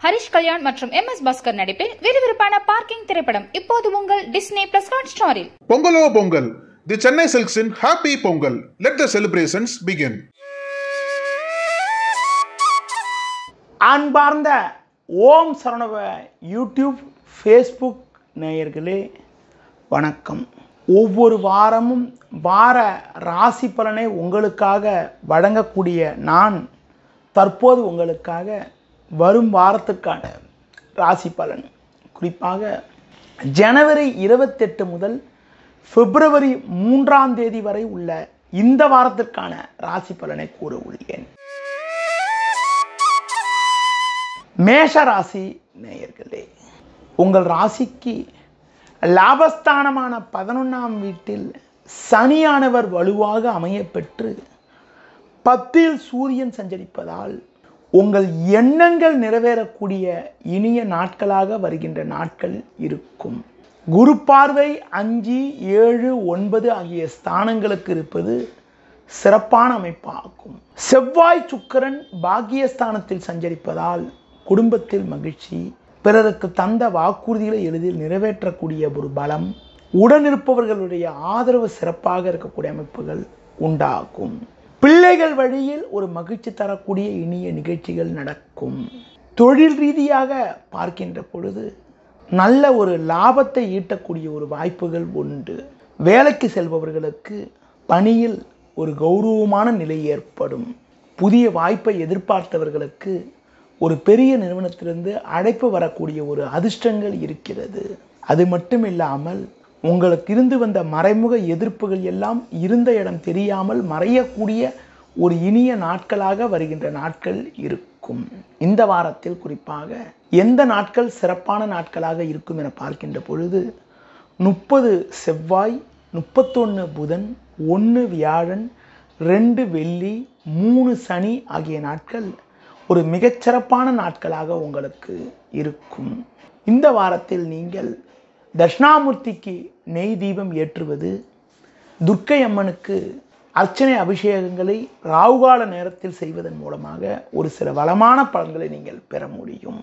ஹரிஷ் கல்யாண் மற்றும் M S Bhaskar நடிப்பில் விறுவிறுப்பான பார்க்கிங் திரைப்படம் இப்போது உங்கள் டிஸ்னி பிளஸ் ஹாட் ஸ்டாரில் பொங்கலோ பொங்கல் தி சென்னை சில்க்ஸின் happy Pongal let the celebrations begin அன்பார்ந்த ஓம் சரணவ யூடியூப் ஃபேஸ்புக் நேயர்களே வணக்கம் ஒவ்வொரு வாரமும் வார ராசி பலனை உங்களுக்காக வழங்கக்கூடிய நான் தற்போது உங்களுக்காக வரும் வாரத்துக்கான ராசி பலன் குறிப்பாக ஜனவரி இருபத்தெட்டு முதல் பிப்ரவரி மூன்றாம் தேதி வரை உள்ள இந்த வாரத்திற்கான ராசி பலனை கூற உள்ளேன் மேஷ ராசி நேயர்களே உங்கள் ராசிக்கு லாபஸ்தானமான பதினொன்றாம் வீட்டில் சனியானவர் வலுவாக அமையப்பெற்று பத்தில் சூரியன் சஞ்சரிப்பதால் உங்கள் எண்ணங்கள் நிறைவேறக்கூடிய இனிய நாட்களாக வருகின்ற நாட்கள் இருக்கும் குரு பார்வை அஞ்சு ஏழு ஒன்பது ஆகிய ஸ்தானங்களுக்கு இருப்பது சிறப்பான அமைப்பாகும் செவ்வாய் சுக்கரன் பாக்கியஸ்தானத்தில் சஞ்சரிப்பதால் குடும்பத்தில் மகிழ்ச்சி பிறருக்கு தந்த வாக்குறுதிகளை எளிதில் நிறைவேற்றக்கூடிய ஒரு பலம் உடனிருப்பவர்களுடைய ஆதரவு சிறப்பாக இருக்கக்கூடிய அமைப்புகள் உண்டாகும் பிள்ளைகள் வழியில் ஒரு மகிழ்ச்சி தரக்கூடிய இனிய நிகழ்ச்சிகள் நடக்கும் தொழில் ரீதியாக பார்க்கின்ற பொழுது நல்ல ஒரு லாபத்தை ஈட்டக்கூடிய ஒரு வாய்ப்புகள் உண்டு வேலைக்கு செல்பவர்களுக்கு பணியில் ஒரு கௌரவமான நிலை ஏற்படும் புதிய வாய்ப்பை எதிர்பார்த்தவர்களுக்கு ஒரு பெரிய நிறுவனத்திலிருந்து அழைப்பு வரக்கூடிய ஒரு அதிர்ஷ்டங்கள் இருக்கிறது அது மட்டும் இல்லாமல் உங்களுக்கு இருந்து வந்த மறைமுக எதிர்ப்புகள் எல்லாம் இருந்த இடம் தெரியாமல் மறையக்கூடிய ஒரு இனிய நாட்களாக வருகின்ற நாட்கள் இருக்கும் இந்த வாரத்தில் குறிப்பாக எந்த நாட்கள் சிறப்பான நாட்களாக இருக்கும் என பார்க்கின்ற பொழுது முப்பது செவ்வாய் முப்பத்தொன்று புதன் ஒன்று வியாழன் ரெண்டு வெள்ளி மூணு சனி ஆகிய நாட்கள் ஒரு மிகச்சிறப்பான நாட்களாக உங்களுக்கு இருக்கும் இந்த வாரத்தில் நீங்கள் தட்சிணாமூர்த்திக்கு நெய் தீபம் ஏற்றுவது துர்க்கை அம்மனுக்கு அர்ச்சனை அபிஷேகங்களை ராவுகால நேரத்தில் செய்வதன் மூலமாக ஒரு சில வளமான பலன்களை நீங்கள் பெற முடியும்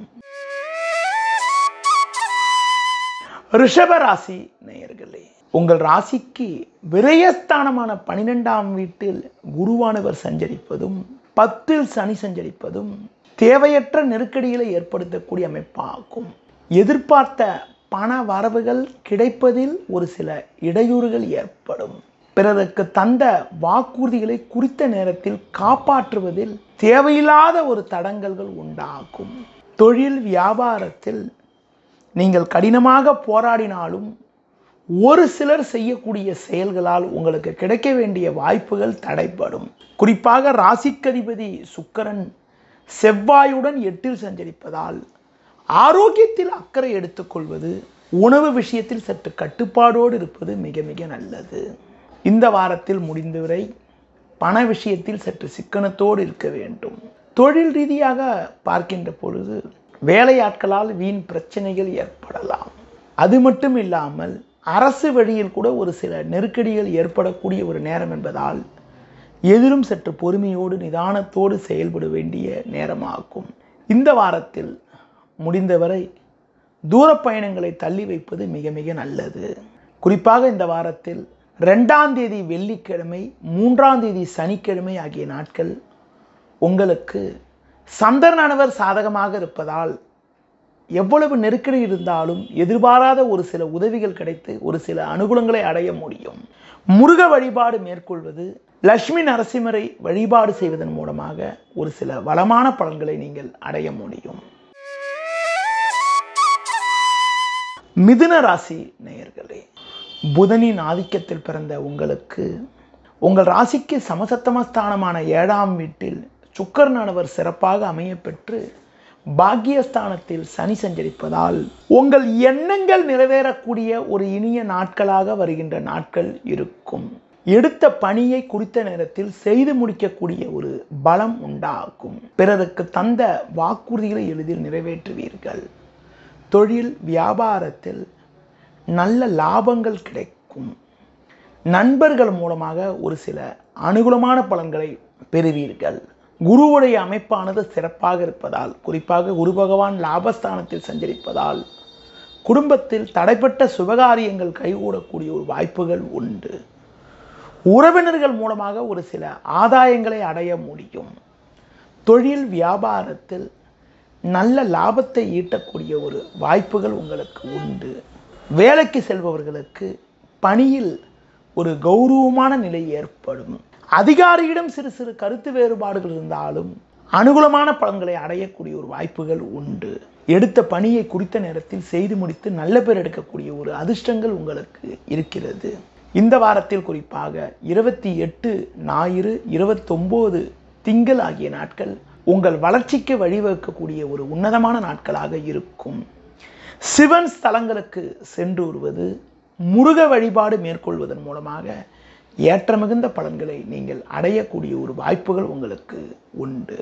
ரிஷப ராசி நேயர்களே உங்கள் ராசிக்கு விரயஸ்தானமான பனிரெண்டாம் வீட்டில் குருவானவர் சஞ்சரிப்பதும் பத்தில் சனி சஞ்சரிப்பதும் தேவையற்ற நெருக்கடிகளை ஏற்படுத்தக்கூடிய அமைப்பாகும் எதிர்பார்த்த பண வரவுகள் கிடைப்பதில் ஒரு சில இடையூறுகள் ஏற்படும் பிறருக்கு தந்த வாக்குறுதிகளை குறித்த நேரத்தில் காப்பாற்றுவதில் தேவையில்லாத ஒரு தடங்கல்கள் உண்டாகும் தொழில் வியாபாரத்தில் நீங்கள் கடினமாக போராடினாலும் ஒரு சிலர் செய்யக்கூடிய செயல்களால் உங்களுக்கு கிடைக்க வேண்டிய வாய்ப்புகள் தடைப்படும் குறிப்பாக ராசிக்கதிபதி சுக்கரன் செவ்வாயுடன் எட்டில் சஞ்சரிப்பதால் ஆரோக்கியத்தில் அக்கறை எடுத்துக்கொள்வது உணவு விஷயத்தில் சற்று கட்டுப்பாடோடு இருப்பது மிக மிக நல்லது இந்த வாரத்தில் முடிந்தவரை பண விஷயத்தில் சற்று சிக்கனத்தோடு இருக்க வேண்டும் தொழில் ரீதியாக பார்க்கின்ற பொழுது வேலையாட்களால் வீண் பிரச்சனைகள் ஏற்படலாம் அது மட்டும் இல்லாமல் அரசு வழியில் கூட ஒரு சில நெருக்கடிகள் ஏற்படக்கூடிய ஒரு நேரம் என்பதால் எதிரும் சற்று பொறுமையோடு நிதானத்தோடு செயல்பட வேண்டிய நேரமாகும் இந்த வாரத்தில் முடிந்தவரை தூர பயணங்களை தள்ளி வைப்பது மிக மிக நல்லது குறிப்பாக இந்த வாரத்தில் ரெண்டாம் தேதி வெள்ளிக்கிழமை மூன்றாம் தேதி சனிக்கிழமை ஆகிய நாட்கள் உங்களுக்கு சந்திரனானவர் சாதகமாக இருப்பதால் எவ்வளவு நெருக்கடி இருந்தாலும் எதிர்பாராத ஒரு சில உதவிகள் கிடைத்து ஒரு சில அனுகூலங்களை அடைய முடியும் முருக வழிபாடு மேற்கொள்வது லட்சுமி நரசிம்மரை வழிபாடு செய்வதன் மூலமாக ஒரு சில வளமான பலன்களை நீங்கள் அடைய முடியும் மிதுன ராசி நேயர்களே புதனின் ஆதிக்கத்தில் பிறந்த உங்களுக்கு உங்கள் ராசிக்கு சமசத்தமஸ்தானமான ஏழாம் வீட்டில் சுக்கரனானவர் சிறப்பாக அமையப்பெற்று பாக்கியஸ்தானத்தில் சனி சஞ்சரிப்பதால் உங்கள் எண்ணங்கள் நிறைவேறக்கூடிய ஒரு இனிய நாட்களாக வருகின்ற நாட்கள் இருக்கும் எடுத்த பணியை குறித்த நேரத்தில் செய்து முடிக்கக்கூடிய ஒரு பலம் உண்டாகும் பிறருக்கு தந்த வாக்குறுதிகளை எளிதில் நிறைவேற்றுவீர்கள் தொழில் வியாபாரத்தில் நல்ல லாபங்கள் கிடைக்கும் நண்பர்கள் மூலமாக ஒரு சில அனுகூலமான பலன்களை பெறுவீர்கள் குருவுடைய அமைப்பானது சிறப்பாக இருப்பதால் குறிப்பாக குரு பகவான் லாபஸ்தானத்தில் சஞ்சரிப்பதால் குடும்பத்தில் தடைப்பட்ட சுபகாரியங்கள் கைகூடக்கூடிய ஒரு வாய்ப்புகள் உண்டு உறவினர்கள் மூலமாக ஒரு சில ஆதாயங்களை அடைய முடியும் தொழில் வியாபாரத்தில் நல்ல லாபத்தை ஈட்டக்கூடிய ஒரு வாய்ப்புகள் உங்களுக்கு உண்டு வேலைக்கு செல்பவர்களுக்கு பணியில் ஒரு கௌரவமான நிலை ஏற்படும் அதிகாரியிடம் சிறு சிறு கருத்து வேறுபாடுகள் இருந்தாலும் அனுகூலமான பலன்களை அடையக்கூடிய ஒரு வாய்ப்புகள் உண்டு எடுத்த பணியை குறித்த நேரத்தில் செய்து முடித்து நல்ல பேர் எடுக்கக்கூடிய ஒரு அதிர்ஷ்டங்கள் உங்களுக்கு இருக்கிறது இந்த வாரத்தில் குறிப்பாக இருபத்தி எட்டு ஞாயிறு இருபத்தொம்போது திங்கள் ஆகிய நாட்கள் உங்கள் வளர்ச்சிக்கு வழிவகுக்கக்கூடிய ஒரு உன்னதமான நாட்களாக இருக்கும் சிவன் ஸ்தலங்களுக்கு சென்று வருவது முருக வழிபாடு மேற்கொள்வதன் மூலமாக ஏற்ற மிகுந்த பலன்களை நீங்கள் அடையக்கூடிய ஒரு வாய்ப்புகள் உங்களுக்கு உண்டு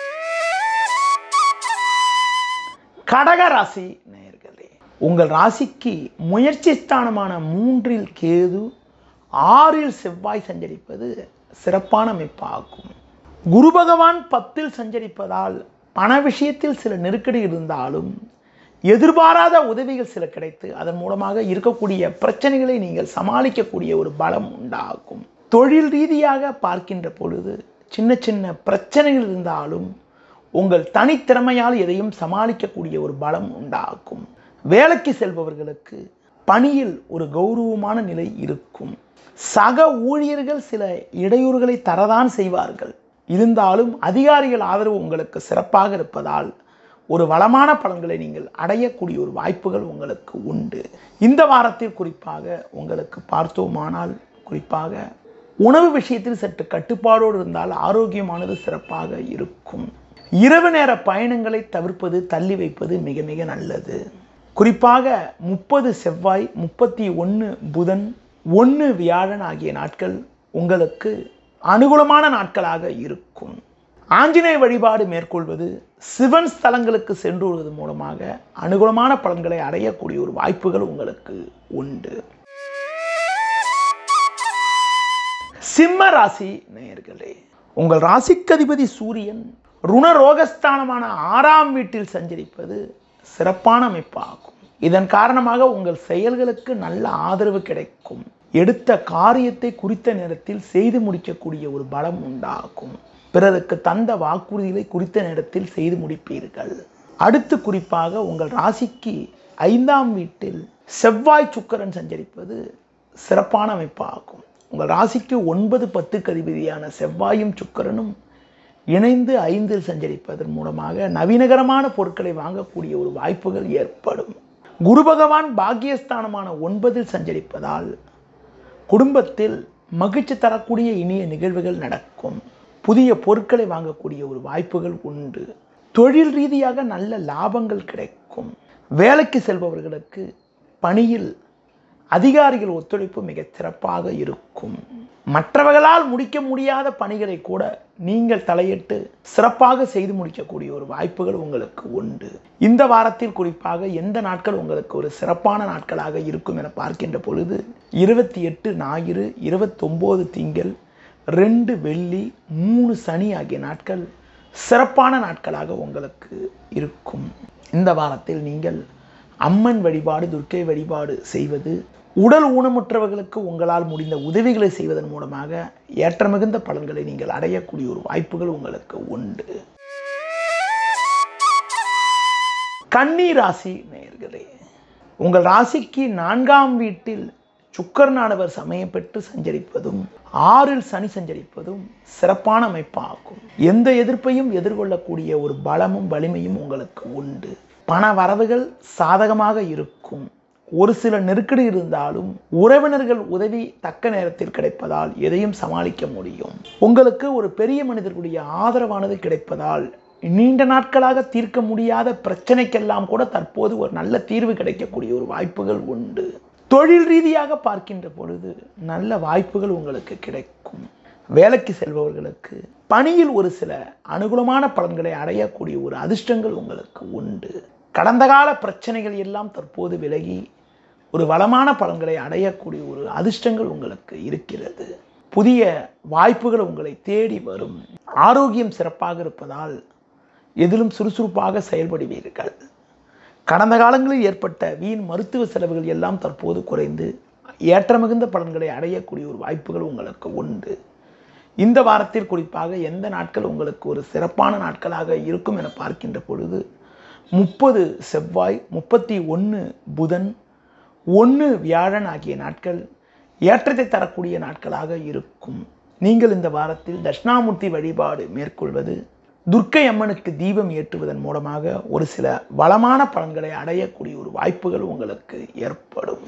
கடக ராசி நேயர்களே உங்கள் ராசிக்கு முயற்சி ஸ்தானமான மூன்றில் கேது ஆறில் செவ்வாய் சஞ்சரிப்பது சிறப்பான அமைப்பாகும் குரு பகவான் பத்தில் சஞ்சரிப்பதால் பண விஷயத்தில் சில நெருக்கடி இருந்தாலும் எதிர்பாராத உதவிகள் சில கிடைத்து அதன் மூலமாக இருக்கக்கூடிய பிரச்சனைகளை நீங்கள் சமாளிக்கக்கூடிய ஒரு பலம் உண்டாகும் தொழில் ரீதியாக பார்க்கின்ற பொழுது சின்ன சின்ன பிரச்சனைகள் இருந்தாலும் உங்கள் தனித்திறமையால் எதையும் சமாளிக்கக்கூடிய ஒரு பலம் உண்டாகும் வேலைக்கு செல்பவர்களுக்கு பணியில் ஒரு கௌரவமான நிலை இருக்கும் சக ஊழியர்கள் சில இடையூறுகளை தரதான் செய்வார்கள் இருந்தாலும் அதிகாரிகள் ஆதரவு உங்களுக்கு சிறப்பாக இருப்பதால் ஒரு வளமான பலன்களை நீங்கள் அடையக்கூடிய ஒரு வாய்ப்புகள் உங்களுக்கு உண்டு இந்த வாரத்தில் குறிப்பாக உங்களுக்கு பார்த்தோமானால் குறிப்பாக உணவு விஷயத்தில் சற்று கட்டுப்பாடோடு இருந்தால் ஆரோக்கியமானது சிறப்பாக இருக்கும் இரவு நேர பயணங்களை தவிர்ப்பது தள்ளி வைப்பது மிக மிக நல்லது குறிப்பாக முப்பது செவ்வாய் முப்பத்தி ஒன்று புதன் ஒன்று வியாழன் ஆகிய நாட்கள் உங்களுக்கு அனுகூலமான நாட்களாக இருக்கும் ஆஞ்சநேய வழிபாடு மேற்கொள்வது சிவன் ஸ்தலங்களுக்கு சென்று வருவது மூலமாக அனுகூலமான பலன்களை அடையக்கூடிய ஒரு வாய்ப்புகள் உங்களுக்கு உண்டு சிம்ம ராசி நேயர்களே உங்கள் ராசிக்கதிபதி சூரியன் ருணரோகஸ்தானமான ஆறாம் வீட்டில் சஞ்சரிப்பது சிறப்பான அமைப்பாகும் இதன் காரணமாக உங்கள் செயல்களுக்கு நல்ல ஆதரவு கிடைக்கும் எடுத்த காரியத்தை குறித்த நேரத்தில் செய்து முடிக்கக்கூடிய ஒரு பலம் உண்டாகும் பிறருக்கு தந்த வாக்குறுதிகளை குறித்த நேரத்தில் செய்து முடிப்பீர்கள் அடுத்து குறிப்பாக உங்கள் ராசிக்கு ஐந்தாம் வீட்டில் செவ்வாய் சுக்கரன் சஞ்சரிப்பது சிறப்பான அமைப்பாகும் உங்கள் ராசிக்கு ஒன்பது பத்து கதிபதியான செவ்வாயும் சுக்கரனும் இணைந்து ஐந்தில் சஞ்சரிப்பதன் மூலமாக நவீனகரமான பொருட்களை வாங்கக்கூடிய ஒரு வாய்ப்புகள் ஏற்படும் குரு பகவான் பாக்கியஸ்தானமான ஒன்பதில் சஞ்சரிப்பதால் குடும்பத்தில் மகிழ்ச்சி தரக்கூடிய இனிய நிகழ்வுகள் நடக்கும் புதிய பொருட்களை வாங்கக்கூடிய ஒரு வாய்ப்புகள் உண்டு தொழில் ரீதியாக நல்ல லாபங்கள் கிடைக்கும் வேலைக்கு செல்பவர்களுக்கு பணியில் அதிகாரிகள் ஒத்துழைப்பு மிக சிறப்பாக இருக்கும் மற்றவர்களால் முடிக்க முடியாத பணிகளை கூட நீங்கள் தலையிட்டு சிறப்பாக செய்து முடிக்கக்கூடிய ஒரு வாய்ப்புகள் உங்களுக்கு உண்டு இந்த வாரத்தில் குறிப்பாக எந்த நாட்கள் உங்களுக்கு ஒரு சிறப்பான நாட்களாக இருக்கும் என பார்க்கின்ற பொழுது இருபத்தி எட்டு ஞாயிறு இருபத்தொம்போது திங்கள் ரெண்டு வெள்ளி மூணு சனி ஆகிய நாட்கள் சிறப்பான நாட்களாக உங்களுக்கு இருக்கும் இந்த வாரத்தில் நீங்கள் அம்மன் வழிபாடு துர்க்கை வழிபாடு செய்வது உடல் ஊனமுற்றவர்களுக்கு உங்களால் முடிந்த உதவிகளை செய்வதன் மூலமாக ஏற்ற மிகுந்த பலன்களை நீங்கள் அடையக்கூடிய ஒரு வாய்ப்புகள் உங்களுக்கு உண்டு கன்னி ராசி நேயர்களே உங்கள் ராசிக்கு நான்காம் வீட்டில் சுக்கரனானவர் சமயம் பெற்று சஞ்சரிப்பதும் ஆறில் சனி சஞ்சரிப்பதும் சிறப்பான அமைப்பாகும் எந்த எதிர்ப்பையும் எதிர்கொள்ளக்கூடிய ஒரு பலமும் வலிமையும் உங்களுக்கு உண்டு பண வரவுகள் சாதகமாக இருக்கும் ஒரு சில நெருக்கடி இருந்தாலும் உறவினர்கள் உதவி தக்க நேரத்தில் கிடைப்பதால் எதையும் சமாளிக்க முடியும் உங்களுக்கு ஒரு பெரிய மனிதர்களுடைய ஆதரவானது கிடைப்பதால் நீண்ட நாட்களாக தீர்க்க முடியாத பிரச்சனைக்கெல்லாம் கூட தற்போது ஒரு நல்ல தீர்வு கிடைக்கக்கூடிய ஒரு வாய்ப்புகள் உண்டு தொழில் ரீதியாக பார்க்கின்ற பொழுது நல்ல வாய்ப்புகள் உங்களுக்கு கிடைக்கும் வேலைக்கு செல்பவர்களுக்கு பணியில் ஒரு சில அனுகூலமான பலன்களை அடையக்கூடிய ஒரு அதிர்ஷ்டங்கள் உங்களுக்கு உண்டு கடந்த கால பிரச்சனைகள் எல்லாம் தற்போது விலகி ஒரு வளமான பலன்களை அடையக்கூடிய ஒரு அதிர்ஷ்டங்கள் உங்களுக்கு இருக்கிறது புதிய வாய்ப்புகள் உங்களை தேடி வரும் ஆரோக்கியம் சிறப்பாக இருப்பதால் எதிலும் சுறுசுறுப்பாக செயல்படுவீர்கள் கடந்த காலங்களில் ஏற்பட்ட வீண் மருத்துவ செலவுகள் எல்லாம் தற்போது குறைந்து ஏற்றமிகுந்த பலன்களை அடையக்கூடிய ஒரு வாய்ப்புகள் உங்களுக்கு உண்டு இந்த வாரத்தில் குறிப்பாக எந்த நாட்கள் உங்களுக்கு ஒரு சிறப்பான நாட்களாக இருக்கும் என பார்க்கின்ற பொழுது முப்பது செவ்வாய் முப்பத்தி ஒன்று புதன் ஒன்று வியாழன் ஆகிய நாட்கள் ஏற்றத்தை தரக்கூடிய நாட்களாக இருக்கும் நீங்கள் இந்த வாரத்தில் தட்சிணாமூர்த்தி வழிபாடு மேற்கொள்வது துர்க்கை அம்மனுக்கு தீபம் ஏற்றுவதன் மூலமாக ஒரு சில வளமான பலன்களை அடையக்கூடிய ஒரு வாய்ப்புகள் உங்களுக்கு ஏற்படும்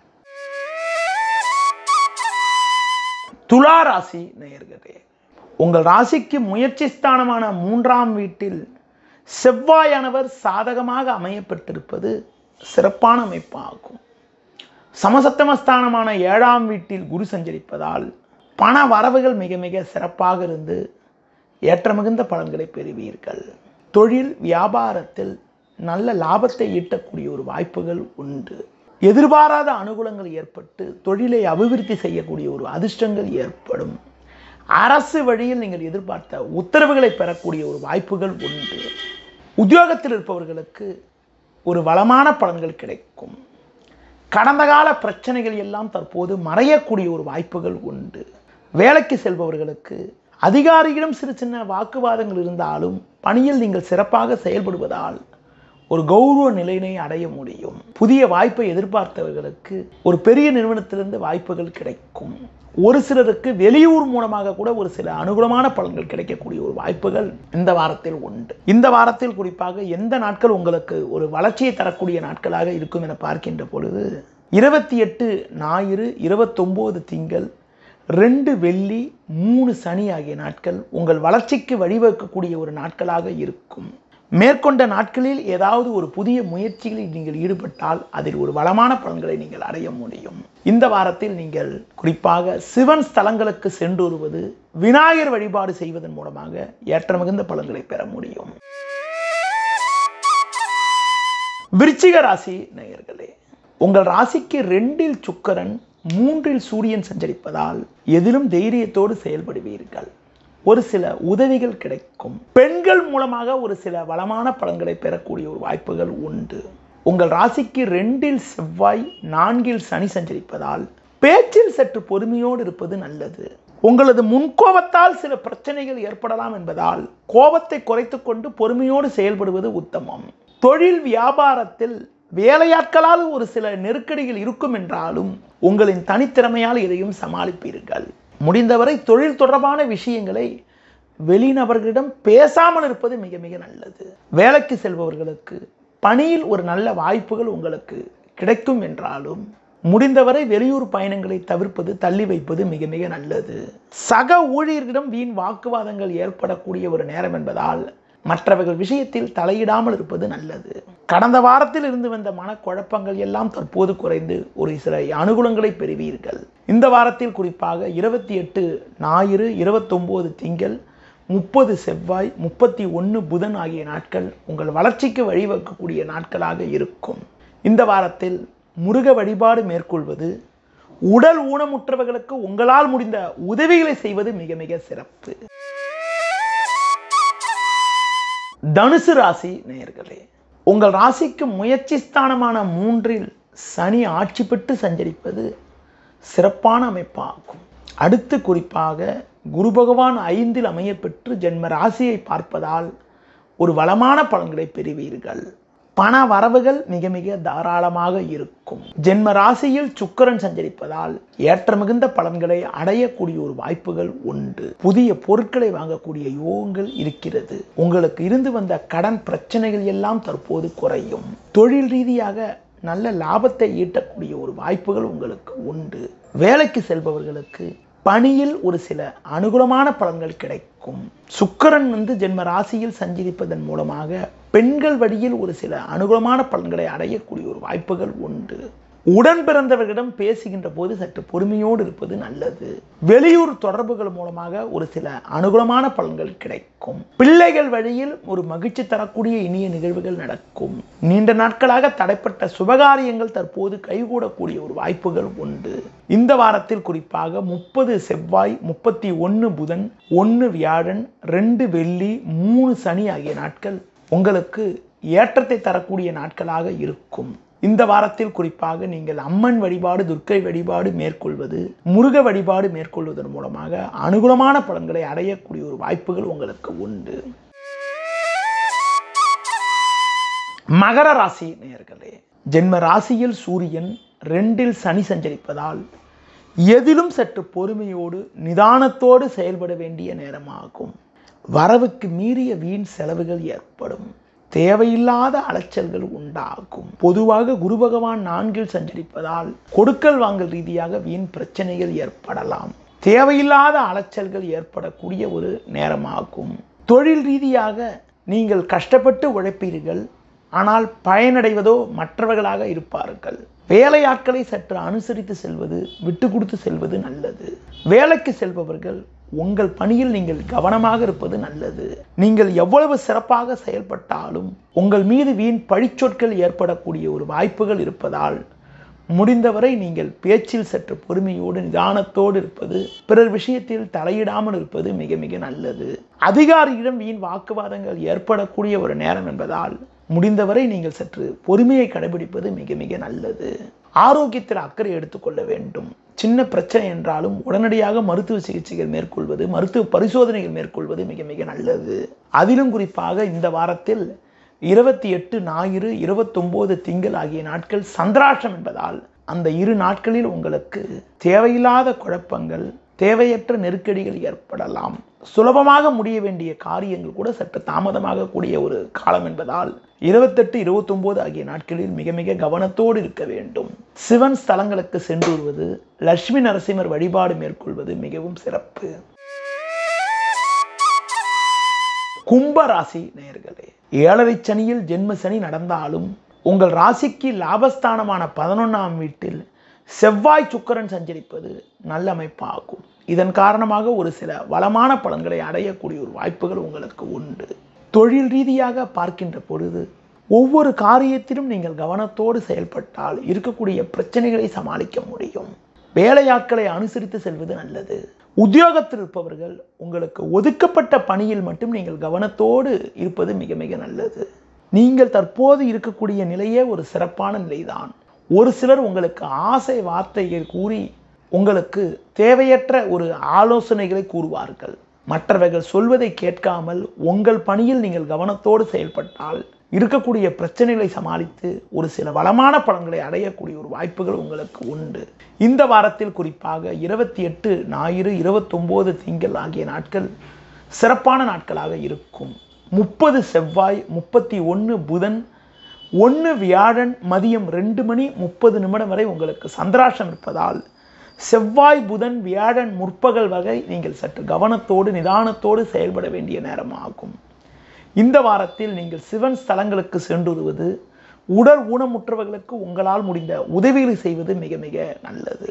துலா ராசி நேயர்களே உங்கள் ராசிக்கு முயற்சி ஸ்தானமான மூன்றாம் வீட்டில் செவ்வாயானவர் சாதகமாக அமையப்பட்டிருப்பது சிறப்பான அமைப்பாகும் சமசத்தமஸ்தானமான ஏழாம் வீட்டில் குரு சஞ்சரிப்பதால் பண வரவுகள் மிக மிக சிறப்பாக இருந்து ஏற்றமிகுந்த பலன்களை பெறுவீர்கள் தொழில் வியாபாரத்தில் நல்ல லாபத்தை ஈட்டக்கூடிய ஒரு வாய்ப்புகள் உண்டு எதிர்பாராத அனுகூலங்கள் ஏற்பட்டு தொழிலை அபிவிருத்தி செய்யக்கூடிய ஒரு அதிர்ஷ்டங்கள் ஏற்படும் அரசு வழியில் நீங்கள் எதிர்பார்த்த உத்தரவுகளை பெறக்கூடிய ஒரு வாய்ப்புகள் உண்டு உத்தியோகத்தில் இருப்பவர்களுக்கு ஒரு வளமான பலன்கள் கிடைக்கும் கடந்த கால பிரச்சனைகள் எல்லாம் தற்போது மறையக்கூடிய ஒரு வாய்ப்புகள் உண்டு வேலைக்கு செல்பவர்களுக்கு அதிகாரியிடம் சிறு சின்ன வாக்குவாதங்கள் இருந்தாலும் பணியில் நீங்கள் சிறப்பாக செயல்படுவதால் ஒரு கௌரவ நிலையினை அடைய முடியும் புதிய வாய்ப்பை எதிர்பார்த்தவர்களுக்கு ஒரு பெரிய நிறுவனத்திலிருந்து வாய்ப்புகள் கிடைக்கும் ஒரு சிலருக்கு வெளியூர் மூலமாக கூட ஒரு சில அனுகூலமான பலன்கள் கிடைக்கக்கூடிய ஒரு வாய்ப்புகள் இந்த வாரத்தில் உண்டு இந்த வாரத்தில் குறிப்பாக எந்த நாட்கள் உங்களுக்கு ஒரு வளர்ச்சியை தரக்கூடிய நாட்களாக இருக்கும் என பார்க்கின்ற பொழுது இருபத்தி எட்டு ஞாயிறு இருபத்தொம்போது திங்கள் ரெண்டு வெள்ளி மூணு சனி ஆகிய நாட்கள் உங்கள் வளர்ச்சிக்கு வழிவகுக்கக்கூடிய ஒரு நாட்களாக இருக்கும் மேற்கொண்ட நாட்களில் ஏதாவது ஒரு புதிய முயற்சிகளில் நீங்கள் ஈடுபட்டால் அதில் ஒரு வளமான பலன்களை நீங்கள் அடைய முடியும் இந்த வாரத்தில் நீங்கள் குறிப்பாக சிவன் ஸ்தலங்களுக்கு சென்று வருவது விநாயகர் வழிபாடு செய்வதன் மூலமாக ஏற்றமிகுந்த பலன்களை பெற முடியும் விருச்சிக ராசி நேயர்களே உங்கள் ராசிக்கு ரெண்டில் சுக்கரன் மூன்றில் சூரியன் சஞ்சரிப்பதால் எதிலும் தைரியத்தோடு செயல்படுவீர்கள் ஒரு சில உதவிகள் கிடைக்கும் பெண்கள் மூலமாக ஒரு சில வளமான பலன்களை பெறக்கூடிய ஒரு வாய்ப்புகள் உண்டு உங்கள் ராசிக்கு ரெண்டில் செவ்வாய் நான்கில் சனி சஞ்சரிப்பதால் பேச்சில் சற்று பொறுமையோடு இருப்பது நல்லது உங்களது முன்கோபத்தால் சில பிரச்சனைகள் ஏற்படலாம் என்பதால் கோபத்தை குறைத்துக் கொண்டு பொறுமையோடு செயல்படுவது உத்தமம் தொழில் வியாபாரத்தில் வேலையாட்களால் ஒரு சில நெருக்கடிகள் இருக்கும் என்றாலும் உங்களின் தனித்திறமையால் இதையும் சமாளிப்பீர்கள் முடிந்தவரை தொழில் தொடர்பான விஷயங்களை வெளிநபர்களிடம் பேசாமல் இருப்பது மிக மிக நல்லது வேலைக்கு செல்பவர்களுக்கு பணியில் ஒரு நல்ல வாய்ப்புகள் உங்களுக்கு கிடைக்கும் என்றாலும் முடிந்தவரை வெளியூர் பயணங்களை தவிர்ப்பது தள்ளி வைப்பது மிக மிக நல்லது சக ஊழியர்களிடம் வீண் வாக்குவாதங்கள் ஏற்படக்கூடிய ஒரு நேரம் என்பதால் மற்றவர்கள் விஷயத்தில் தலையிடாமல் இருப்பது நல்லது கடந்த வாரத்தில் இருந்து வந்த மனக்குழப்பங்கள் எல்லாம் தற்போது குறைந்து ஒரு சில அனுகூலங்களை பெறுவீர்கள் இந்த வாரத்தில் குறிப்பாக இருபத்தி எட்டு ஞாயிறு இருபத்தொம்போது திங்கள் முப்பது செவ்வாய் முப்பத்தி ஒன்று புதன் ஆகிய நாட்கள் உங்கள் வளர்ச்சிக்கு வழிவகுக்கக்கூடிய நாட்களாக இருக்கும் இந்த வாரத்தில் முருக வழிபாடு மேற்கொள்வது உடல் ஊனமுற்றவர்களுக்கு உங்களால் முடிந்த உதவிகளை செய்வது மிக மிக சிறப்பு தனுசு ராசி நேயர்களே உங்கள் ராசிக்கு முயற்சி ஸ்தானமான மூன்றில் சனி ஆட்சி பெற்று சஞ்சரிப்பது சிறப்பான அமைப்பாகும் அடுத்து குறிப்பாக குரு பகவான் ஐந்தில் அமைய பெற்று ஜென்ம ராசியை பார்ப்பதால் ஒரு வளமான பலன்களை பெறுவீர்கள் பண வரவுகள் மிக மிக தாராளமாக இருக்கும் ஜென்ம ராசியில் சுக்கரன் சஞ்சரிப்பதால் ஏற்ற மிகுந்த பலன்களை அடையக்கூடிய ஒரு வாய்ப்புகள் உண்டு புதிய பொருட்களை வாங்கக்கூடிய யோகங்கள் இருக்கிறது உங்களுக்கு இருந்து வந்த கடன் பிரச்சனைகள் எல்லாம் தற்போது குறையும் தொழில் ரீதியாக நல்ல லாபத்தை ஈட்டக்கூடிய ஒரு வாய்ப்புகள் உங்களுக்கு உண்டு வேலைக்கு செல்பவர்களுக்கு பணியில் ஒரு சில அனுகூலமான பலன்கள் கிடைக்கும் சுக்கரன் வந்து ஜென்ம ராசியில் சஞ்சரிப்பதன் மூலமாக பெண்கள் வழியில் ஒரு சில அனுகூலமான பலன்களை அடையக்கூடிய ஒரு வாய்ப்புகள் உண்டு உடன் பிறந்தவர்களிடம் பேசுகின்ற போது சற்று பொறுமையோடு இருப்பது நல்லது வெளியூர் தொடர்புகள் மூலமாக ஒரு சில அனுகூலமான பலன்கள் கிடைக்கும் பிள்ளைகள் வழியில் ஒரு மகிழ்ச்சி தரக்கூடிய இனிய நிகழ்வுகள் நடக்கும் நீண்ட நாட்களாக தடைப்பட்ட சுபகாரியங்கள் தற்போது கைகூடக்கூடிய ஒரு வாய்ப்புகள் உண்டு இந்த வாரத்தில் குறிப்பாக முப்பது செவ்வாய் முப்பத்தி ஒன்று புதன் ஒன்று வியாழன் ரெண்டு வெள்ளி மூணு சனி ஆகிய நாட்கள் உங்களுக்கு ஏற்றத்தை தரக்கூடிய நாட்களாக இருக்கும் இந்த வாரத்தில் குறிப்பாக நீங்கள் அம்மன் வழிபாடு துர்க்கை வழிபாடு மேற்கொள்வது முருக வழிபாடு மேற்கொள்வதன் மூலமாக அனுகூலமான பலன்களை அடையக்கூடிய ஒரு வாய்ப்புகள் உங்களுக்கு உண்டு மகர ராசி நேயர்களே ஜென்ம ராசியில் சூரியன் ரெண்டில் சனி சஞ்சரிப்பதால் எதிலும் சற்று பொறுமையோடு நிதானத்தோடு செயல்பட வேண்டிய நேரமாகும் வரவுக்கு மீறிய வீண் செலவுகள் ஏற்படும் தேவையில்லாத அலைச்சல்கள் உண்டாகும் பொதுவாக குரு பகவான் நான்கில் சஞ்சரிப்பதால் கொடுக்கல் வாங்கல் ரீதியாக வீண் பிரச்சனைகள் ஏற்படலாம் தேவையில்லாத அலைச்சல்கள் ஏற்படக்கூடிய ஒரு நேரமாகும் தொழில் ரீதியாக நீங்கள் கஷ்டப்பட்டு உழைப்பீர்கள் ஆனால் பயனடைவதோ மற்றவர்களாக இருப்பார்கள் வேலையாட்களை சற்று அனுசரித்து செல்வது விட்டு கொடுத்து செல்வது நல்லது வேலைக்கு செல்பவர்கள் உங்கள் பணியில் நீங்கள் கவனமாக இருப்பது நல்லது நீங்கள் எவ்வளவு சிறப்பாக செயல்பட்டாலும் உங்கள் மீது வீண் பழிச்சொற்கள் ஏற்படக்கூடிய ஒரு வாய்ப்புகள் இருப்பதால் முடிந்தவரை நீங்கள் பேச்சில் சற்று பொறுமையோடு நிதானத்தோடு இருப்பது பிறர் விஷயத்தில் தலையிடாமல் இருப்பது மிக மிக நல்லது அதிகாரியிடம் வீண் வாக்குவாதங்கள் ஏற்படக்கூடிய ஒரு நேரம் என்பதால் முடிந்தவரை நீங்கள் சற்று பொறுமையை கடைபிடிப்பது மிக மிக நல்லது ஆரோக்கியத்தில் அக்கறை எடுத்துக்கொள்ள வேண்டும் சின்ன பிரச்சனை என்றாலும் உடனடியாக மருத்துவ சிகிச்சைகள் மேற்கொள்வது மருத்துவ பரிசோதனைகள் மேற்கொள்வது மிக மிக நல்லது அதிலும் குறிப்பாக இந்த வாரத்தில் இருபத்தி எட்டு ஞாயிறு இருபத்தொம்போது திங்கள் ஆகிய நாட்கள் சந்திராஷ்டம் என்பதால் அந்த இரு நாட்களில் உங்களுக்கு தேவையில்லாத குழப்பங்கள் தேவையற்ற நெருக்கடிகள் ஏற்படலாம் சுலபமாக முடிய வேண்டிய காரியங்கள் கூட சற்று தாமதமாக கூடிய ஒரு காலம் என்பதால் இருபத்தெட்டு இருபத்தொம்போது ஆகிய நாட்களில் மிக மிக கவனத்தோடு இருக்க வேண்டும் சிவன் ஸ்தலங்களுக்கு சென்று வருவது லட்சுமி நரசிம்மர் வழிபாடு மேற்கொள்வது மிகவும் சிறப்பு கும்ப ராசி நேயர்களே ஏழரை சனியில் ஜென்ம சனி நடந்தாலும் உங்கள் ராசிக்கு லாபஸ்தானமான பதினொன்றாம் வீட்டில் செவ்வாய் சுக்கரன் சஞ்சரிப்பது நல்ல அமைப்பாகும் இதன் காரணமாக ஒரு சில வளமான பலன்களை அடையக்கூடிய ஒரு வாய்ப்புகள் உங்களுக்கு உண்டு தொழில் ரீதியாக பார்க்கின்ற பொழுது ஒவ்வொரு காரியத்திலும் நீங்கள் கவனத்தோடு செயல்பட்டால் இருக்கக்கூடிய பிரச்சனைகளை சமாளிக்க முடியும் வேலையாட்களை அனுசரித்து செல்வது நல்லது உத்தியோகத்தில் இருப்பவர்கள் உங்களுக்கு ஒதுக்கப்பட்ட பணியில் மட்டும் நீங்கள் கவனத்தோடு இருப்பது மிக மிக நல்லது நீங்கள் தற்போது இருக்கக்கூடிய நிலையே ஒரு சிறப்பான நிலைதான் ஒரு சிலர் உங்களுக்கு ஆசை வார்த்தைகள் கூறி உங்களுக்கு தேவையற்ற ஒரு ஆலோசனைகளை கூறுவார்கள் மற்றவர்கள் சொல்வதை கேட்காமல் உங்கள் பணியில் நீங்கள் கவனத்தோடு செயல்பட்டால் இருக்கக்கூடிய பிரச்சனைகளை சமாளித்து ஒரு சில வளமான பலன்களை அடையக்கூடிய ஒரு வாய்ப்புகள் உங்களுக்கு உண்டு இந்த வாரத்தில் குறிப்பாக இருபத்தி எட்டு ஞாயிறு இருபத்தொம்போது திங்கள் ஆகிய நாட்கள் சிறப்பான நாட்களாக இருக்கும் முப்பது செவ்வாய் முப்பத்தி ஒன்று புதன் ஒன்று வியாழன் மதியம் ரெண்டு மணி முப்பது நிமிடம் வரை உங்களுக்கு சந்திராஷம் இருப்பதால் செவ்வாய் புதன் வியாழன் முற்பகல் வகை நீங்கள் சற்று கவனத்தோடு நிதானத்தோடு செயல்பட வேண்டிய நேரமாகும் இந்த வாரத்தில் நீங்கள் சிவன் ஸ்தலங்களுக்கு சென்றுருவது உடல் ஊனமுற்றவர்களுக்கு உங்களால் முடிந்த உதவிகளை செய்வது மிக மிக நல்லது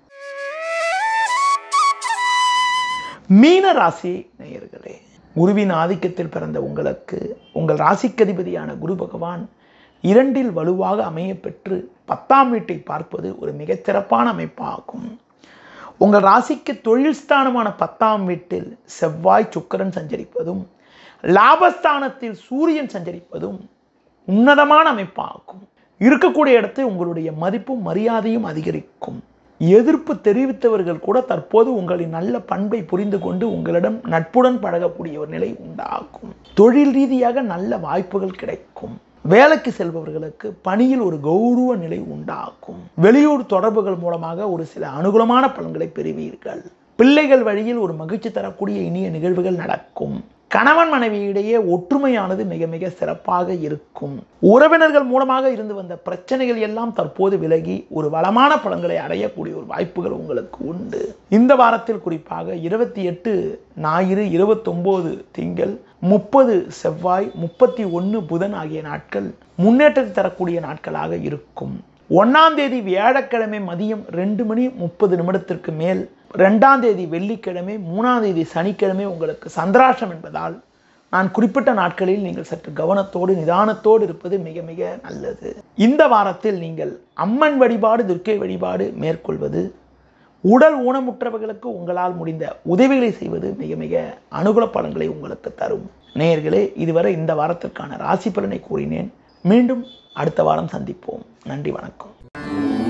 மீன ராசி நேயர்களே குருவின் ஆதிக்கத்தில் பிறந்த உங்களுக்கு உங்கள் ராசிக்கதிபதியான குரு பகவான் இரண்டில் வலுவாக அமைய பெற்று பத்தாம் வீட்டை பார்ப்பது ஒரு மிகச்சிறப்பான அமைப்பாகும் உங்கள் ராசிக்கு தொழில் ஸ்தானமான பத்தாம் வீட்டில் செவ்வாய் சுக்கரன் சஞ்சரிப்பதும் லாபஸ்தானத்தில் சூரியன் சஞ்சரிப்பதும் உன்னதமான அமைப்பாகும் இருக்கக்கூடிய இடத்தில் உங்களுடைய மதிப்பும் மரியாதையும் அதிகரிக்கும் எதிர்ப்பு தெரிவித்தவர்கள் கூட தற்போது உங்களின் நல்ல பண்பை புரிந்து கொண்டு உங்களிடம் நட்புடன் பழகக்கூடிய ஒரு நிலை உண்டாகும் தொழில் ரீதியாக நல்ல வாய்ப்புகள் கிடைக்கும் வேலைக்கு செல்பவர்களுக்கு பணியில் ஒரு கௌரவ நிலை உண்டாகும் வெளியூர் தொடர்புகள் மூலமாக ஒரு சில அனுகூலமான பலன்களை பெறுவீர்கள் பிள்ளைகள் வழியில் ஒரு மகிழ்ச்சி தரக்கூடிய இனிய நிகழ்வுகள் நடக்கும் கணவன் மனைவியிடையே ஒற்றுமையானது மிக மிக சிறப்பாக இருக்கும் உறவினர்கள் மூலமாக இருந்து வந்த பிரச்சனைகள் எல்லாம் தற்போது விலகி ஒரு வளமான பலன்களை அடையக்கூடிய ஒரு வாய்ப்புகள் உங்களுக்கு உண்டு இந்த வாரத்தில் குறிப்பாக இருபத்தி எட்டு ஞாயிறு இருபத்தொம்போது திங்கள் முப்பது செவ்வாய் முப்பத்தி ஒன்று புதன் ஆகிய நாட்கள் முன்னேற்றத்தை தரக்கூடிய நாட்களாக இருக்கும் ஒன்றாம் தேதி வியாழக்கிழமை மதியம் ரெண்டு மணி முப்பது நிமிடத்திற்கு மேல் ரெண்டாம் தேதி வெள்ளிக்கிழமை மூணாம் தேதி சனிக்கிழமை உங்களுக்கு சந்திராஷ்டம் என்பதால் நான் குறிப்பிட்ட நாட்களில் நீங்கள் சற்று கவனத்தோடு நிதானத்தோடு இருப்பது மிக மிக நல்லது இந்த வாரத்தில் நீங்கள் அம்மன் வழிபாடு துர்க்கை வழிபாடு மேற்கொள்வது உடல் ஊனமுற்றவர்களுக்கு உங்களால் முடிந்த உதவிகளை செய்வது மிக மிக அனுகூல பலன்களை உங்களுக்கு தரும் நேயர்களே இதுவரை இந்த வாரத்திற்கான ராசி பலனை கூறினேன் மீண்டும் அடுத்த வாரம் சந்திப்போம் நன்றி வணக்கம்